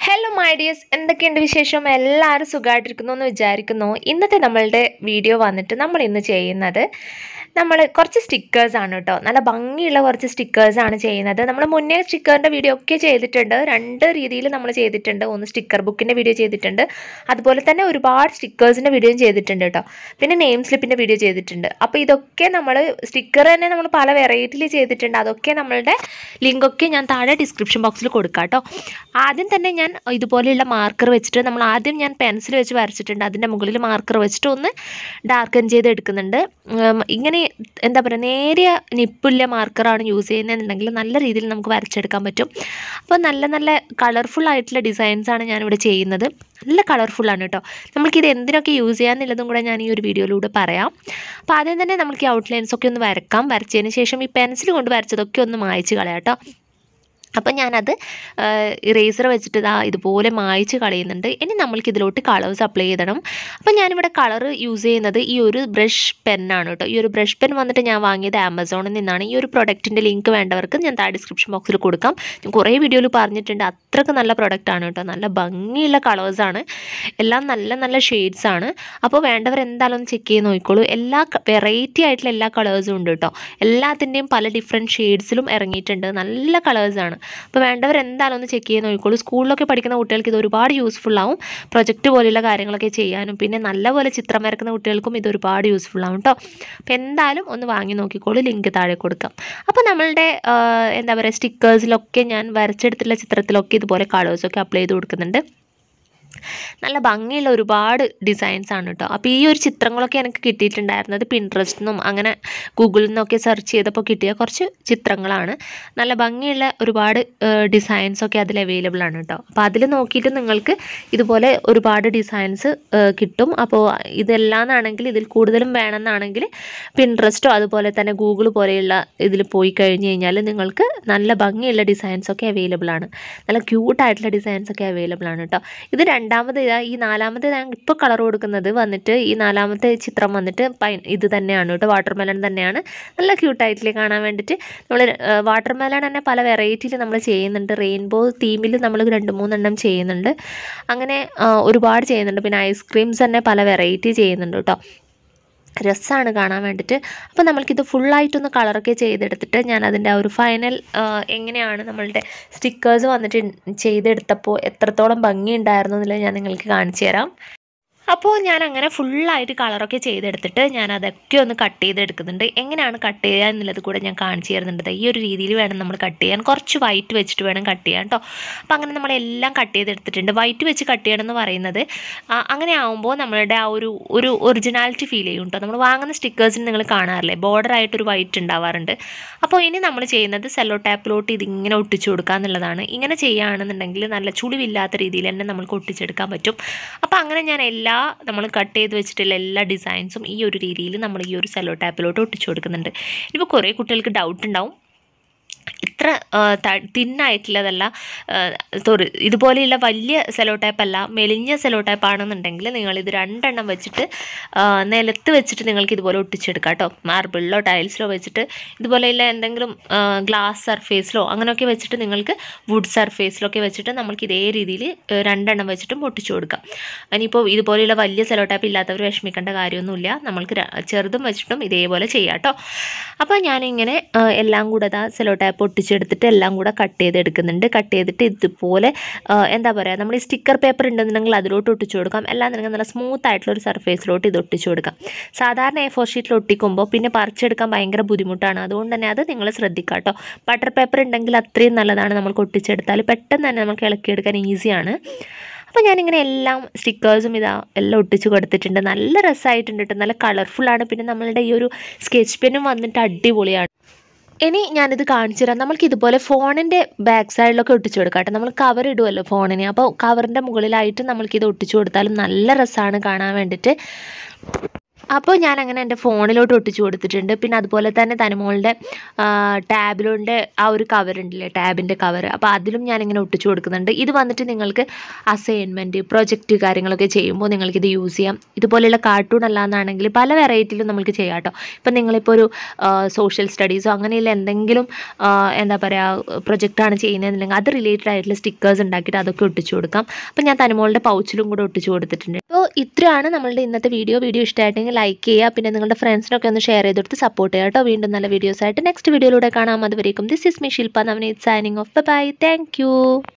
hello my dears എന്തൊക്കെയുണ്ട് വിശേഷം എല്ലാവരും സുഖമായിട്ടിരിക്കുന്നു എന്ന് വിചാരിക്കുന്നു ഇന്നത്തെ നമ്മളുടെ വീഡിയോ വന്നിട്ട് നമ്മൾ ഇന്ന് ചെയ്യുന്നത് നമ്മൾ കുറച്ച് സ്റ്റിക്കേഴ്സ് ആണ് കേട്ടോ നല്ല ഭംഗിയുള്ള കുറച്ച് സ്റ്റിക്കേഴ്സ് ആണ് ചെയ്യുന്നത് നമ്മൾ മുന്നേ സ്റ്റിക്കറിൻ്റെ വീഡിയോ ഒക്കെ ചെയ്തിട്ടുണ്ട് രണ്ട് രീതിയിൽ നമ്മൾ ചെയ്തിട്ടുണ്ട് ഒന്ന് സ്റ്റിക്കർ ബുക്കിൻ്റെ വീഡിയോ ചെയ്തിട്ടുണ്ട് അതുപോലെ തന്നെ ഒരുപാട് സ്റ്റിക്കേഴ്സിൻ്റെ വീഡിയോയും ചെയ്തിട്ടുണ്ട് കേട്ടോ പിന്നെ നെയിം സ്ലിപ്പിൻ്റെ വീഡിയോ ചെയ്തിട്ടുണ്ട് അപ്പോൾ ഇതൊക്കെ നമ്മൾ സ്റ്റിക്കർ തന്നെ നമ്മൾ പല വെറൈറ്റിയിൽ ചെയ്തിട്ടുണ്ട് അതൊക്കെ നമ്മളുടെ ലിങ്കൊക്കെ ഞാൻ താഴെ ഡിസ്ക്രിപ്ഷൻ ബോക്സിൽ കൊടുക്കാം കേട്ടോ ആദ്യം തന്നെ ഞാൻ ഇതുപോലെയുള്ള മാർക്കർ വെച്ചിട്ട് നമ്മൾ ആദ്യം ഞാൻ പെൻസിൽ വെച്ച് വരച്ചിട്ടുണ്ട് അതിൻ്റെ മുകളിൽ മാർക്കർ വെച്ചിട്ട് ഒന്ന് ഡാർക്കൻ ചെയ്ത് എടുക്കുന്നുണ്ട് ഉം, ഇങ്ങനെ എന്താ പറയുക നേരിയ നിപ്പില്ല മാർക്കറാണ് യൂസ് ചെയ്യുന്നതെന്നുണ്ടെങ്കിൽ നല്ല രീതിയിൽ നമുക്ക് വരച്ചെടുക്കാൻ പറ്റും അപ്പോൾ നല്ല നല്ല കളർഫുൾ ആയിട്ടുള്ള ഡിസൈൻസ് ആണ് ഞാനിവിടെ ചെയ്യുന്നത് നല്ല കളർഫുള്ളാണ് കേട്ടോ നമുക്കിത് എന്തിനൊക്കെ യൂസ് ചെയ്യാമെന്നുള്ളതും കൂടെ ഞാൻ ഈ ഒരു വീഡിയോയിലൂടെ പറയാം അപ്പോൾ ആദ്യം തന്നെ നമുക്ക് ഈ ഔട്ട്ലൈൻസ് ഒക്കെ ഒന്ന് വരക്കാം വരച്ചതിന് ശേഷം ഈ പെൻസിൽ കൊണ്ട് വരച്ചതൊക്കെ ഒന്ന് മായ്ച്ച് കളയാം കേട്ടോ അപ്പം ഞാനത് ഇറേസർ വെച്ചിട്ട് ഇതാ ഇതുപോലെ മായ്ച്ച് കളയുന്നുണ്ട് ഇനി നമ്മൾക്ക് ഇതിലോട്ട് കളേഴ്സ് അപ്ലൈ ചെയ്യണം അപ്പം ഞാനിവിടെ കളർ യൂസ് ചെയ്യുന്നത് ഈ ഒരു ബ്രഷ് പെന്നാണ് കേട്ടോ ഈ ഒരു ബ്രഷ് പെൻ വന്നിട്ട് ഞാൻ വാങ്ങിയത് ആമസോണിൽ നിന്നാണ് ഈ ഒരു പ്രൊഡക്റ്റിൻ്റെ ലിങ്ക് വേണ്ടവർക്ക് ഞാൻ താഴെ ഡിസ്ക്രിപ്ഷൻ ബോക്സിൽ കൊടുക്കാം ഞാൻ കുറേ വീഡിയോയിൽ പറഞ്ഞിട്ടുണ്ട് അത്രയ്ക്ക് നല്ല പ്രൊഡക്റ്റാണ് കേട്ടോ നല്ല ഭംഗിയുള്ള കളേഴ്സാണ് എല്ലാം നല്ല നല്ല ഷെയ്ഡ്സ് ആണ് അപ്പോൾ വേണ്ടവർ എന്തായാലും ഒന്ന് ചെക്ക് ചെയ്ത് നോക്കിക്കോളൂ എല്ലാ വെറൈറ്റി ആയിട്ടുള്ള എല്ലാ കളേഴ്സും ഉണ്ട് കേട്ടോ എല്ലാത്തിൻ്റെയും പല ഡിഫറെൻറ്റ് ഷെയ്ഡ്സിലും ഇറങ്ങിയിട്ടുണ്ട് നല്ല കളേഴ്സാണ് അപ്പോൾ വേണ്ടവർ എന്തായാലും ഒന്ന് ചെക്ക് ചെയ്ത് നോക്കിക്കോളൂ സ്കൂളിലൊക്കെ പഠിക്കുന്ന കുട്ടികൾക്ക് ഇത് ഒരുപാട് യൂസ്ഫുൾ ആവും പ്രൊജക്റ്റ് പോലെയുള്ള കാര്യങ്ങളൊക്കെ ചെയ്യാനും പിന്നെ നല്ലപോലെ ചിത്രം വരക്കുന്ന കുട്ടികൾക്കും ഇത് ഒരുപാട് യൂസ്ഫുൾ ആവും കേട്ടോ അപ്പോൾ എന്തായാലും ഒന്ന് വാങ്ങി നോക്കിക്കോളൂ ലിങ്ക് താഴെ കൊടുക്കാം അപ്പോൾ നമ്മളുടെ ആ, എന്താ പറയുക സ്റ്റിക്കേഴ്സിലൊക്കെ ഞാൻ വരച്ചെടുത്തുള്ള ചിത്രത്തിലൊക്കെ ഇതുപോലെ കളേഴ്സൊക്കെ അപ്ലൈ ചെയ്ത് കൊടുക്കുന്നുണ്ട് നല്ല ഭംഗിയുള്ള ഒരുപാട് ഡിസൈൻസ് ആണ് കേട്ടോ അപ്പോൾ ഈ ഒരു ചിത്രങ്ങളൊക്കെ എനിക്ക് കിട്ടിയിട്ടുണ്ടായിരുന്നത് പിൻട്രസ്റ്റിൽ നിന്നും അങ്ങനെ ഗൂഗിളിൽ നിന്നൊക്കെ സെർച്ച് ചെയ്തപ്പോൾ കിട്ടിയ കുറച്ച് ചിത്രങ്ങളാണ് നല്ല ഭംഗിയുള്ള ഒരുപാട് ഡിസൈൻസ് ഒക്കെ അതിൽ അവൈലബിൾ ആണ് കേട്ടോ അപ്പോൾ അതിൽ നോക്കിയിട്ട് നിങ്ങൾക്ക് ഇതുപോലെ ഒരുപാട് ഡിസൈൻസ് കിട്ടും അപ്പോൾ ഇതെല്ലാന്നാണെങ്കിൽ ഇതിൽ കൂടുതലും വേണമെന്നാണെങ്കിൽ പിൻട്രസ്റ്റോ അതുപോലെ തന്നെ ഗൂഗിൾ പോലെയുള്ള ഇതിൽ പോയി കഴിഞ്ഞ് കഴിഞ്ഞാൽ നിങ്ങൾക്ക് നല്ല ഭംഗിയുള്ള ഡിസൈൻസ് ഒക്കെ അവൈലബിൾ ആണ് നല്ല ക്യൂട്ടായിട്ടുള്ള ഡിസൈൻസ് ഒക്കെ അവൈലബിൾ ആണ് കേട്ടോ ഇത് രണ്ടാമത് ഇതാ ഈ നാലാമത് ഞാൻ ഇപ്പോൾ കളർ കൊടുക്കുന്നത് വന്നിട്ട് ഈ നാലാമത്തെ ചിത്രം വന്നിട്ട് പൈൻ ഇത് തന്നെയാണ് കേട്ടോ വാട്ടർ മെലൺ തന്നെയാണ് നല്ല ക്യൂട്ടായിട്ടില്ലേ കാണാൻ വേണ്ടിയിട്ട് നമ്മൾ വാട്ടർ മെലൺ തന്നെ പല വെറൈറ്റിയിൽ നമ്മൾ ചെയ്യുന്നുണ്ട് റെയിൻബോ തീമിൽ നമ്മൾ രണ്ട് മൂന്നെണ്ണം ചെയ്യുന്നുണ്ട് അങ്ങനെ ആ, ഒരുപാട് ചെയ്യുന്നുണ്ട് പിന്നെ ഐസ്ക്രീംസ് തന്നെ പല വെറൈറ്റി ചെയ്യുന്നുണ്ട് കേട്ടോ രസമാണ് കാണാൻ വേണ്ടിയിട്ട് അപ്പോൾ നമ്മൾക്കിത് ഫുള്ളായിട്ടൊന്ന് കളറൊക്കെ ചെയ്തെടുത്തിട്ട് ഞാൻ അതിൻ്റെ ആ ഒരു ഫൈനൽ എങ്ങനെയാണ് നമ്മളുടെ സ്റ്റിക്കേഴ്സ് വന്നിട്ട് ചെയ്തെടുത്തപ്പോൾ എത്രത്തോളം ഭംഗി ഉണ്ടായിരുന്നു എന്നുള്ളത് ഞാൻ നിങ്ങൾക്ക് കാണിച്ചു തരാം അപ്പോൾ ഞാൻ അങ്ങനെ ഫുള്ളായിട്ട് കളറൊക്കെ ചെയ്തെടുത്തിട്ട് ഞാൻ അതൊക്കെ ഒന്ന് കട്ട് ചെയ്തെടുക്കുന്നുണ്ട് എങ്ങനെയാണ് കട്ട് ചെയ്യുക എന്നുള്ളത് കൂടെ ഞാൻ കാണിച്ചു തരുന്നുണ്ട് ദേ ഈ ഒരു രീതിയിൽ വേണം നമ്മൾ കട്ട് ചെയ്യാൻ കുറച്ച് വൈറ്റ് വെച്ചിട്ട് വേണം കട്ട് ചെയ്യാൻ കേട്ടോ അപ്പോൾ അങ്ങനെ നമ്മളെല്ലാം കട്ട് ചെയ്തെടുത്തിട്ടുണ്ട് വൈറ്റ് വെച്ച് കട്ട് ചെയ്യണം എന്ന് പറയുന്നത് ആ, അങ്ങനെ ആകുമ്പോൾ നമ്മളുടെ ആ ഒരു ഒരു ഒറിജിനാലിറ്റി ഫീൽ ചെയ്യും കേട്ടോ നമ്മൾ വാങ്ങുന്ന സ്റ്റിക്കേഴ്സിന് നിങ്ങൾ കാണാറില്ലേ ബോർഡർ ആയിട്ടൊരു വൈറ്റ് ഉണ്ടാവാറുണ്ട് അപ്പോൾ ഇനി നമ്മൾ ചെയ്യുന്നത് സെല്ലോ ടാപ്പിലോട്ട് ഇതിങ്ങനെ ഒട്ടിച്ചു കൊടുക്കുക എന്നുള്ളതാണ് ഇങ്ങനെ ചെയ്യുകയാണെന്നുണ്ടെങ്കിൽ നല്ല ചുളിവില്ലാത്ത രീതിയിൽ തന്നെ നമുക്ക് ഒട്ടിച്ചെടുക്കാൻ പറ്റും അപ്പോൾ അങ്ങനെ ഞാൻ എല്ലാ നമ്മൾ കട്ട് ചെയ്ത് വെച്ചിട്ടുള്ള എല്ലാ ഡിസൈൻസും ഈ ഒരു രീതിയിൽ നമ്മൾ ഈ ഒരു സെല്ലോ ടാപ്പിലോട്ട് ഒട്ടിച്ചു കൊടുക്കുന്നുണ്ട് ഇപ്പോൾ കുറേ കുട്ടികൾക്ക് ഡൗട്ട് ഉണ്ടാവും ഇത്ര തിന്നായിട്ടുള്ളതല്ല സോറി ഇതുപോലെയുള്ള വലിയ സെലോ ടൈപ്പ് അല്ല മെലിഞ്ഞ സെലോ ടൈപ്പ് ആണെന്നുണ്ടെങ്കിൽ നിങ്ങൾ ഇത് രണ്ടെണ്ണം വെച്ചിട്ട് ആ, നിലത്ത് വെച്ചിട്ട് നിങ്ങൾക്ക് ഇതുപോലെ ഒട്ടിച്ചെടുക്കാം കേട്ടോ മാർബിളിലോ ടൈൽസിലോ വെച്ചിട്ട് ഇതുപോലെയുള്ള എന്തെങ്കിലും ഗ്ലാസ് സർഫേസിലോ അങ്ങനെയൊക്കെ വെച്ചിട്ട് നിങ്ങൾക്ക് വുഡ് സർഫേസിലൊക്കെ വെച്ചിട്ട് നമുക്ക് ഇതേ രീതിയിൽ രണ്ടെണ്ണം വെച്ചിട്ടും ഒട്ടിച്ചു കൊടുക്കാം ഇനിയിപ്പോൾ ഇതുപോലെയുള്ള വലിയ സെലോ ടൈപ്പ് ഇല്ലാത്തവർ വിഷമിക്കേണ്ട കാര്യമൊന്നുമില്ല നമ്മൾക്ക് ര- ചെറുതും വെച്ചിട്ടും ഇതേപോലെ ചെയ്യാം കേട്ടോ അപ്പോൾ ഞാനിങ്ങനെ ആ, എല്ലാം കൂടെ അതാ സെലോ ടാപ്പ് ഒട്ടിച്ചെടുത്തിട്ട് എല്ലാം കൂടെ കട്ട് ചെയ്തെടുക്കുന്നുണ്ട് കട്ട് ചെയ്തിട്ട് ഇതുപോലെ ആ, എന്താ പറയുക നമ്മൾ ഈ സ്റ്റിക്കർ പേപ്പർ ഉണ്ടെന്നുണ്ടെങ്കിൽ അതിലോട്ട് ഒട്ടിച്ചു കൊടുക്കാം അല്ലാന്നുണ്ടെങ്കിൽ നല്ല സ്മൂത്ത് ആയിട്ടുള്ള ഒരു സർഫേസിലോട്ട് ഇത് ഒട്ടിച്ചു കൊടുക്കാം സാധാരണ എ ഫോർ ഷീറ്റിൽ ഒട്ടിക്കുമ്പോൾ പിന്നെ പറിച്ചെടുക്കാൻ ഭയങ്കര ബുദ്ധിമുട്ടാണ് അതുകൊണ്ട് തന്നെ അത് നിങ്ങൾ ശ്രദ്ധിക്കുക കേട്ടോ ബട്ടർ പേപ്പർ ഉണ്ടെങ്കിൽ അത്രയും നല്ലതാണ് നമുക്ക് ഒട്ടിച്ചെടുത്താൽ പെട്ടെന്ന് തന്നെ നമുക്ക് ഇളക്കിയെടുക്കാൻ ഈസിയാണ് അപ്പോൾ ഞാനിങ്ങനെ എല്ലാം സ്റ്റിക്കേഴ്സും ഇതാ എല്ലാം ഒട്ടിച്ച് കൊടുത്തിട്ടുണ്ട് നല്ല രസമായിട്ടുണ്ട് കേട്ടോ നല്ല കളർഫുള്ളാണ് പിന്നെ നമ്മളുടെ ഈ ഒരു സ്കെച്ച് പെന്നും വന്നിട്ട് അടിപൊളിയാണ് ഇനി ഞാനിത് കാണിച്ചു തരാം നമ്മൾക്ക് ഇതുപോലെ ഫോണിൻ്റെ ബാക്ക് സൈഡിലൊക്കെ ഒട്ടിച്ചു കൊടുക്കാം കേട്ടോ നമ്മൾ കവർ ഇടുമല്ലോ ഫോണിന് അപ്പോൾ കവറിൻ്റെ മുകളിലായിട്ട് നമ്മൾക്കിത് ഒട്ടിച്ചു കൊടുത്താലും നല്ല രസമാണ് കാണാൻ വേണ്ടിയിട്ട് അപ്പോൾ ഞാൻ അങ്ങനെ എൻ്റെ ഫോണിലോട്ട് ഒട്ടിച്ചു കൊടുത്തിട്ടുണ്ട് പിന്നെ അതുപോലെ തന്നെ തനുമോളുടെ ടാബിലുണ്ട് ആ ഒരു കവർ ഉണ്ടല്ലേ ടാബിൻ്റെ കവർ അപ്പോൾ അതിലും ഞാനിങ്ങനെ ഒട്ടിച്ചു കൊടുക്കുന്നുണ്ട് ഇത് വന്നിട്ട് നിങ്ങൾക്ക് അസൈൻമെൻറ്റ് പ്രൊജക്റ്റ് കാര്യങ്ങളൊക്കെ ചെയ്യുമ്പോൾ നിങ്ങൾക്കിത് യൂസ് ചെയ്യാം ഇതുപോലെയുള്ള കാർട്ടൂൺ അല്ലാന്നാണെങ്കിൽ പല വെറൈറ്റിയിലും നമുക്ക് ചെയ്യാം കേട്ടോ ഇപ്പം നിങ്ങളിപ്പോൾ ഒരു സോഷ്യൽ സ്റ്റഡീസോ അങ്ങനെയുള്ള എന്തെങ്കിലും ആ, എന്താ പറയുക പ്രൊജക്റ്റാണ് ചെയ്യുന്നതെന്നുണ്ടെങ്കിൽ അത് റിലേറ്റഡ് ആയിട്ടുള്ള സ്റ്റിക്കേഴ്സ് ഉണ്ടാക്കിയിട്ട് അതൊക്കെ ഒട്ടിച്ചു കൊടുക്കാം അപ്പം ഞാൻ തനുമോളുടെ പൗച്ചിലും കൂടെ ഒട്ടിച്ചു കൊടുത്തിട്ടുണ്ട് അപ്പോൾ ഇത്രയാണ് നമ്മളുടെ ഇന്നത്തെ വീഡിയോ വീഡിയോ ഇഷ്ടമായിട്ടെങ്കിൽ ലൈക്ക് ചെയ്യുക പിന്നെ നിങ്ങളുടെ ഫ്രണ്ട്സിനൊക്കെ ഒന്ന് ഷെയർ ചെയ്തെടുത്ത് സപ്പോർട്ട് ചെയ്യുക കേട്ടോ വീണ്ടും നല്ല വീഡിയോസ് ആയിട്ട് നെക്സ്റ്റ് വീഡിയോയിലൂടെ കാണാം അതുവരേക്കും this is me Shilpa Navaneeth signing off bye thank U